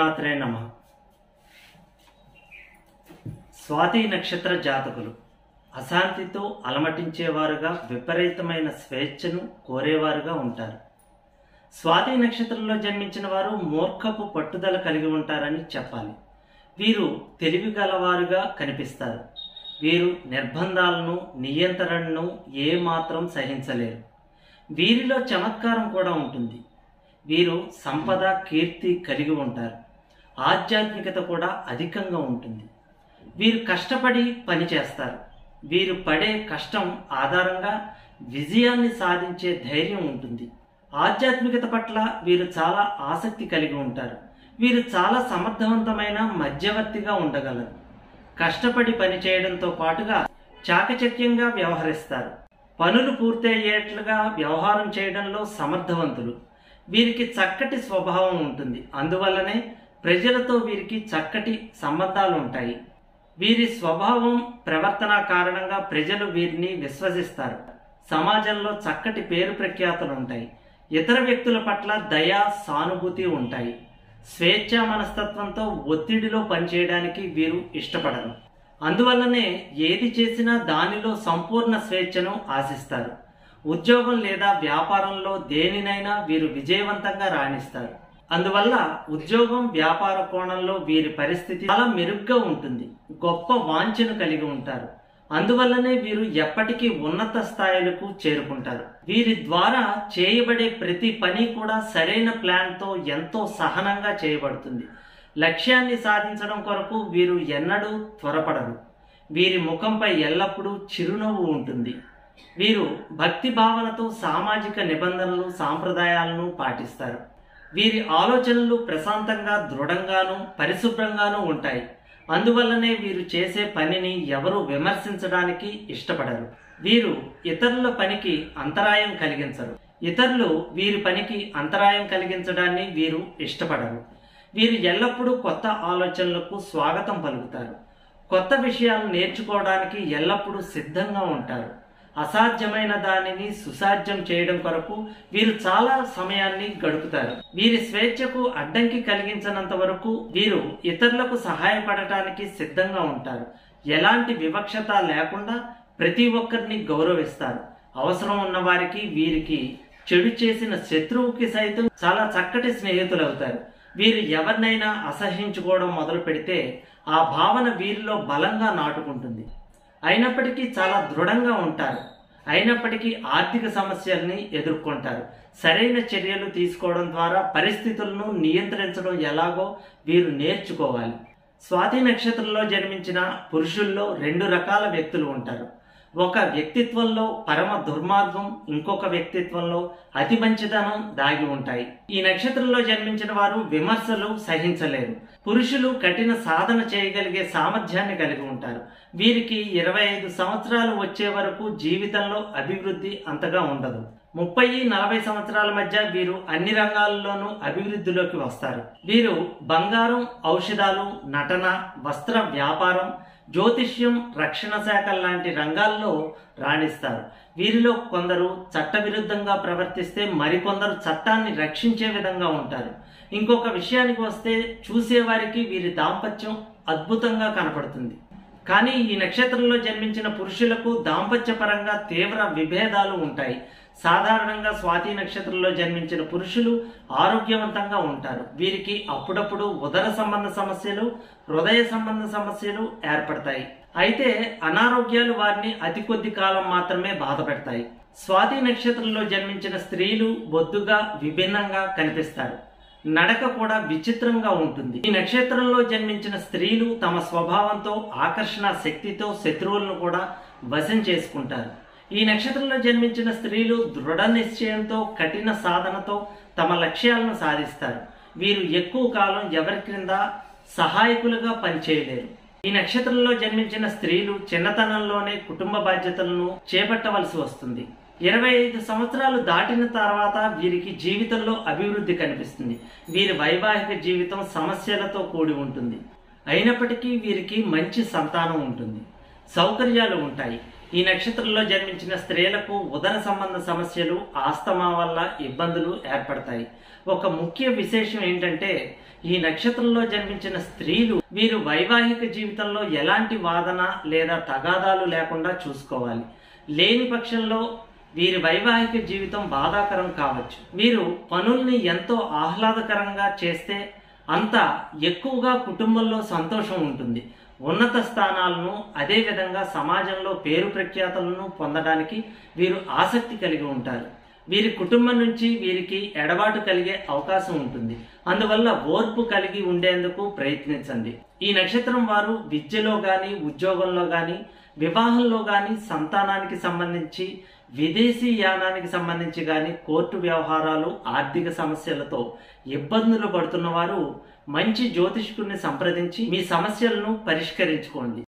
శ్రీమాత్రే నమ స్వాతి నక్షత్ర జాతకులు అశాంతితో అలమటించేవారుగా విపరీతమైన స్వేచ్ఛను కోరేవారుగా ఉంటారు స్వాతి నక్షత్రంలో జన్మించిన వారు మూర్ఖపు పట్టుదల కలిగి ఉంటారని చెప్పాలి వీరు తెలివి గలవారుగా కనిపిస్తారు వీరు నిర్బంధాలను నియంత్రణను ఏమాత్రం సహించలేరు వీరిలో చమత్కారం కూడా ఉంటుంది వీరు సంపద కీర్తి కలిగి ఉంటారు ఆధ్యాత్మికత కూడా అధికంగా ఉంటుంది వీరు కష్టపడి పని చేస్తారు వీరు పడే కష్టం ఆధారంగా విజయాన్ని సాధించే ధైర్యం ఉంటుంది ఆధ్యాత్మికత పట్ల వీరు చాలా ఆసక్తి కలిగి ఉంటారు వీరు చాలా సమర్థవంతమైన మధ్యవర్తిగా ఉండగలరు కష్టపడి పని చేయడంతో పాటుగా చాకచక్యంగా వ్యవహరిస్తారు పనులు పూర్తయ్యేట్లుగా వ్యవహారం చేయడంలో సమర్థవంతులు వీరికి చక్కటి స్వభావం ఉంటుంది అందువల్లనే ప్రజలతో వీరికి చక్కటి సంబంధాలు ఉంటాయి వీరి స్వభావం ప్రవర్తన కారణంగా ప్రజలు వీరిని విశ్వసిస్తారు సమాజంలో చక్కటి పేరు ప్రఖ్యాతులు ఉంటాయి ఇతర వ్యక్తుల పట్ల దయ సానుభూతి ఉంటాయి స్వేచ్ఛ మనస్తత్వంతో ఒత్తిడిలో పనిచేయడానికి వీరు ఇష్టపడరు అందువల్లనే ఏది చేసినా దానిలో సంపూర్ణ స్వేచ్ఛను ఆశిస్తారు ఉద్యోగం లేదా వ్యాపారంలో దేనినైనా వీరు విజయవంతంగా రాణిస్తారు అందువల్ల ఉద్యోగం వ్యాపార కోణంలో వీరి పరిస్థితి చాలా మెరుగ్గా ఉంటుంది గొప్ప వాంఛను కలిగి ఉంటారు అందువల్లనే వీరు ఎప్పటికీ ఉన్నత స్థాయిలకు చేరుకుంటారు వీరి ద్వారా చేయబడే ప్రతి పని కూడా సరైన ప్లాన్తో ఎంతో సహనంగా చేయబడుతుంది లక్ష్యాన్ని సాధించడం కొరకు వీరు ఎన్నడూ త్వరపడరు వీరి ముఖంపై ఎల్లప్పుడూ చిరునవ్వు ఉంటుంది వీరు భక్తి భావనతో సామాజిక నిబంధనలు సాంప్రదాయాలను పాటిస్తారు వీరి ఆలోచనలు ప్రశాంతంగా దృఢంగాను పరిశుభ్రంగానూ ఉంటాయి అందువల్లనే వీరు చేసే పనిని ఎవరు విమర్శించడానికి ఇష్టపడరు వీరు ఇతరుల పనికి అంతరాయం కలిగించరు ఇతరులు వీరి పనికి అంతరాయం కలిగించడాన్ని వీరు ఇష్టపడరు వీరు ఎల్లప్పుడూ కొత్త ఆలోచనలకు స్వాగతం పలుకుతారు కొత్త విషయాలు నేర్చుకోవడానికి ఎల్లప్పుడూ సిద్ధంగా ఉంటారు అసాధ్యమైన దానిని సుసాధ్యం చేయడం కొరకు వీరు చాలా సమయాన్ని గడుపుతారు వీరి స్వేచ్ఛకు అడ్డంకి కలిగించినంత వరకు వీరు ఇతరులకు సహాయపడటానికి సిద్ధంగా ఉంటారు ఎలాంటి వివక్షత లేకుండా ప్రతి ఒక్కరిని గౌరవిస్తారు అవసరం ఉన్న వారికి వీరికి చెడు చేసిన శత్రువుకి సైతం చాలా చక్కటి స్నేహితులు అవుతారు వీరు ఎవరినైనా అసహించుకోవడం మొదలు పెడితే ఆ భావన వీరిలో బలంగా నాటుకుంటుంది అయినప్పటికీ చాలా దృఢంగా ఉంటారు అయినప్పటికీ ఆర్థిక సమస్యల్ని ఎదుర్కొంటారు సరైన చర్యలు తీసుకోవడం ద్వారా పరిస్థితులను నియంత్రించడం ఎలాగో వీరు నేర్చుకోవాలి స్వాతి నక్షత్రంలో జన్మించిన పురుషుల్లో రెండు రకాల వ్యక్తులు ఉంటారు ఒక వ్యక్తిత్వంలో పరమ దుర్మార్గం ఇంకొక వ్యక్తిత్వంలో అతి మంచిదనం దాగి ఉంటాయి ఈ నక్షత్రంలో జన్మించిన వారు విమర్శలు సహించలేరు పురుషులు కఠిన సాధన చేయగలిగే సామర్థ్యాన్ని కలిగి ఉంటారు వీరికి ఇరవై ఐదు సంవత్సరాలు వచ్చే వరకు జీవితంలో అభివృద్ధి అంతగా ఉండదు ముప్పై నలభై సంవత్సరాల మధ్య వీరు అన్ని రంగాల్లోనూ అభివృద్ధిలోకి వస్తారు వీరు బంగారం ఔషధాలు నటన వస్త్ర వ్యాపారం జ్యోతిష్యం రక్షణ శాఖ లాంటి రంగాల్లో రాణిస్తారు వీరిలో కొందరు చట్టవిరుద్ధంగా ప్రవర్తిస్తే మరికొందరు చట్టాన్ని రక్షించే విధంగా ఉంటారు ఇంకొక విషయానికి వస్తే చూసేవారికి వీరి దాంపత్యం అద్భుతంగా కనపడుతుంది కానీ ఈ నక్షత్రంలో జన్మించిన పురుషులకు దాంపత్యపరంగా తీవ్ర విభేదాలు ఉంటాయి సాధారణంగా స్వాతి నక్షత్రంలో జన్మించిన పురుషులు ఆరోగ్యవంతంగా ఉంటారు వీరికి అప్పుడప్పుడు ఉదర సంబంధ సమస్యలు హృదయ సంబంధ సమస్యలు ఏర్పడతాయి అయితే అనారోగ్యాలు వారిని అతి కొద్ది కాలం మాత్రమే బాధ పెడతాయి స్వాతి నక్షత్రంలో జన్మించిన స్త్రీలు బొద్దుగా విభిన్నంగా కనిపిస్తారు నడక కూడా విచిత్రంగా ఉంటుంది ఈ నక్షత్రంలో జన్మించిన స్త్రీలు తమ స్వభావంతో ఆకర్షణ శక్తితో శత్రువులను కూడా వశం చేసుకుంటారు ఈ నక్షత్రంలో జన్మించిన స్త్రీలు దృఢ నిశ్చయంతో కఠిన సాధనతో తమ లక్ష్యాలను సాధిస్తారు వీరు ఎక్కువ కాలం ఎవరి క్రింద సహాయకులుగా పనిచేయలేరు ఈ నక్షత్రంలో జన్మించిన స్త్రీలు చిన్నతనంలోనే కుటుంబ బాధ్యతలను చేపట్టవలసి వస్తుంది ఇరవై ఐదు సంవత్సరాలు దాటిన తర్వాత వీరికి జీవితంలో అభివృద్ధి కనిపిస్తుంది వీరి వైవాహిక జీవితం సమస్యలతో కూడి ఉంటుంది అయినప్పటికీ వీరికి మంచి సంతానం ఉంటుంది సౌకర్యాలు ఉంటాయి ఈ నక్షత్రంలో జన్మించిన స్త్రీలకు ఉదర సంబంధ సమస్యలు ఆస్తమా వల్ల ఇబ్బందులు ఏర్పడతాయి ఒక ముఖ్య విశేషం ఏంటంటే ఈ నక్షత్రంలో జన్మించిన స్త్రీలు వీరు వైవాహిక జీవితంలో ఎలాంటి వాదన లేదా తగాదాలు లేకుండా చూసుకోవాలి లేని పక్షంలో వీరి వైవాహిక జీవితం బాధాకరం కావచ్చు వీరు పనుల్ని ఎంతో ఆహ్లాదకరంగా చేస్తే అంత ఎక్కువగా కుటుంబంలో సంతోషం ఉంటుంది ఉన్నత స్థానాలను అదేవిధంగా సమాజంలో పేరు ప్రఖ్యాతలను పొందడానికి వీరు ఆసక్తి కలిగి ఉంటారు వీరి కుటుంబం నుంచి వీరికి ఎడబాటు కలిగే అవకాశం ఉంటుంది అందువల్ల ఓర్పు కలిగి ఉండేందుకు ప్రయత్నించండి ఈ నక్షత్రం వారు విద్యలో కానీ ఉద్యోగంలో కానీ వివాహంలో కానీ సంతానానికి సంబంధించి విదేశీ యానానికి సంబంధించి కానీ కోర్టు వ్యవహారాలు ఆర్థిక సమస్యలతో ఇబ్బందులు పడుతున్న వారు మంచి జ్యోతిష్కుడిని సంప్రదించి మీ సమస్యలను పరిష్కరించుకోండి